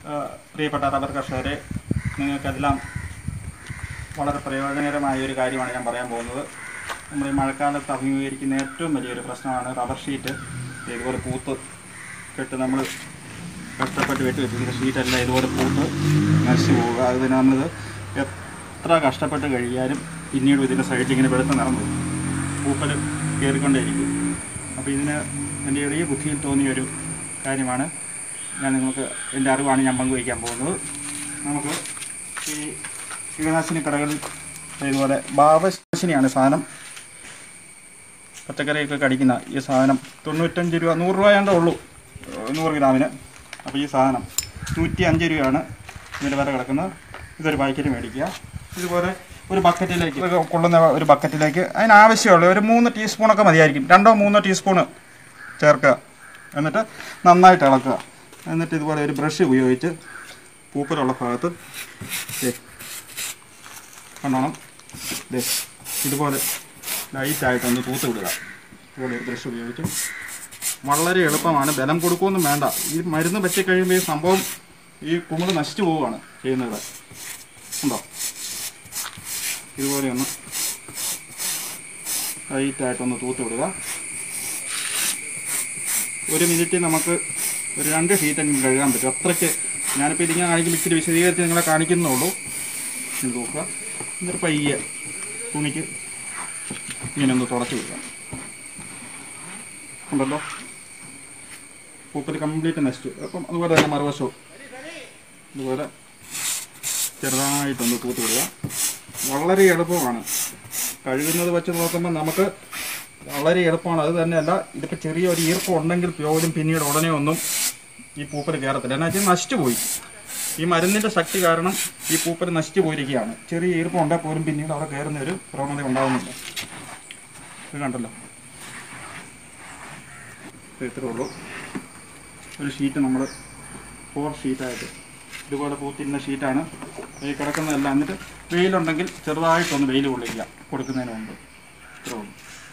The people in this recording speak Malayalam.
ആ, പ്രിയപ്പെട്ട റബ്ബർ കർഷകരെ നിങ്ങൾക്കെല്ലാം വളരെ പ്രയോജനകരമായ ഒരു കാര്യമാണ് ഞാൻ പറയാൻ പോകുന്നത് നമ്മൾ ഈ മഴക്കാലത്ത് അഭിമുഖീകരിക്കുന്ന ഏറ്റവും വലിയൊരു പ്രശ്നമാണ് റബ്ബർ ഷീറ്റ് ഇതുപോലെ പൂത്ത് കെട്ട് നമ്മൾ കഷ്ടപ്പെട്ട് വെട്ടി വെച്ചിരിക്കുന്ന ഷീറ്റെല്ലാം ഇതുപോലെ പൂത്ത് നശിച്ചു പോവുക അതിന് നമ്മളിത് എത്ര കഷ്ടപ്പെട്ട് കഴിയാനും പിന്നീട് ഇതിൻ്റെ സൈഡിൽ ഇങ്ങനെ വെളുത്ത് നിറം പോകും പൂപ്പൽ കയറിക്കൊണ്ടേയിരിക്കും അപ്പോൾ ഇതിന് എൻ്റെ ചെറിയ ബുദ്ധിയിൽ തോന്നിയ ഒരു കാര്യമാണ് ഞാൻ നിങ്ങൾക്ക് എൻ്റെ അറിവാണ് ഞാൻ പങ്കുവയ്ക്കാൻ പോകുന്നത് നമുക്ക് ഈ കീടനാശിനി കടകളിൽ ഇതുപോലെ ബാബനാശിനിയാണ് സാധനം പച്ചക്കറിയൊക്കെ കടിക്കുന്ന ഈ സാധനം തൊണ്ണൂറ്റഞ്ച് രൂപ നൂറ് രൂപയാണ്ടേ ഉള്ളൂ ഏഹ് നൂറ് ഗ്രാമിന് അപ്പോൾ ഈ സാധനം നൂറ്റി അഞ്ച് രൂപയാണ് ഇതിൻ്റെ വില കിടക്കുന്നത് ഇതൊരു പാക്കറ്റ് മേടിക്കുക ഇതുപോലെ ഒരു ബക്കറ്റിലേക്ക് ഇത് കൊള്ളുന്ന ഒരു ബക്കറ്റിലേക്ക് അതിന് ആവശ്യമുള്ള ഒരു മൂന്ന് ടീസ്പൂണൊക്കെ മതിയായിരിക്കും രണ്ടോ മൂന്നോ ടീസ്പൂണ് ചേർക്കുക എന്നിട്ട് നന്നായിട്ട് ഇളക്കുക എന്നിട്ട് ഇതുപോലെ ഒരു ബ്രഷ് ഉപയോഗിച്ച് പൂപ്പലുള്ള ഭാഗത്ത് ദേ കണ്ടോണം ദേ ഇതുപോലെ ലൈറ്റായിട്ടൊന്ന് തൂത്ത് വിടുക ഇതുപോലെ ഒരു ബ്രഷ് ഉപയോഗിച്ച് വളരെ എളുപ്പമാണ് ബലം കൊടുക്കുകയൊന്നും വേണ്ട ഈ മരുന്ന് വെച്ച് കഴിയുമ്പോൾ ഈ സംഭവം ഈ കുമിള് നശിച്ചു പോവുകയാണ് ചെയ്യുന്നത് ഉണ്ടോ ഇതുപോലെ ഒന്ന് ലൈറ്റായിട്ടൊന്ന് തൂത്ത് വിടുക ഒരു മിനിറ്റ് നമുക്ക് ഒരു രണ്ട് ഷീറ്റെങ്കിലും കഴുകാൻ പറ്റും അത്രയ്ക്ക് ഞാനിപ്പോൾ ഇതിങ്ങനെ കാണിക്കുമ്പോൾ ഇച്ചിരി വിശദീകരിച്ച് നിങ്ങളെ കാണിക്കുന്നുള്ളൂ ഇത് നോക്കുക എന്നിട്ട് പയ്യെ തുണിക്ക് ഇങ്ങനെ ഒന്ന് തുടച്ച് വിടുക ഉണ്ടല്ലോ പൂപ്പൽ കംപ്ലീറ്റ് നശിച്ചു അപ്പം അതുപോലെ തന്നെ മറുവശവും ഇതുപോലെ ചെറുതായിട്ടൊന്ന് തൂത്ത് വിടുക വളരെ എളുപ്പമാണ് കഴുകുന്നത് വെച്ച് നോക്കുമ്പോൾ നമുക്ക് വളരെ എളുപ്പമാണ് അത് തന്നെയല്ല ഇതിപ്പോൾ ചെറിയൊരു ഈർപ്പം ഉണ്ടെങ്കിൽ പോലും പിന്നീട് ഉടനെ ഒന്നും ഈ പൂപ്പൽ കയറത്തില്ല എന്നാൽ വെച്ചാൽ നശിച്ചു പോയി ഈ മരുന്നിൻ്റെ ശക്തി കാരണം ഈ പൂപ്പൽ നശിച്ചു പോയിരിക്കുകയാണ് ചെറിയ ഈർപ്പം ഉണ്ടെങ്കിൽ പോലും പിന്നീട് അവിടെ കയറുന്ന ഒരു പ്രവണത ഉണ്ടാകുന്നില്ല ഇത് കണ്ടല്ലോ ഇത് ഇത്രേ ഉള്ളൂ ഒരു ഷീറ്റ് നമ്മൾ ഫോർ ഷീറ്റായിട്ട് ഇതുപോലെ പൂത്തിരുന്ന ഷീറ്റാണ് ഈ കിടക്കുന്നതെല്ലാം എന്നിട്ട് വെയിലുണ്ടെങ്കിൽ ചെറുതായിട്ടൊന്ന് വെയിൽ കൊള്ളിക്കുക കൊടുക്കുന്നതിന് മുമ്പ് ഇത്രേ ഉള്ളൂ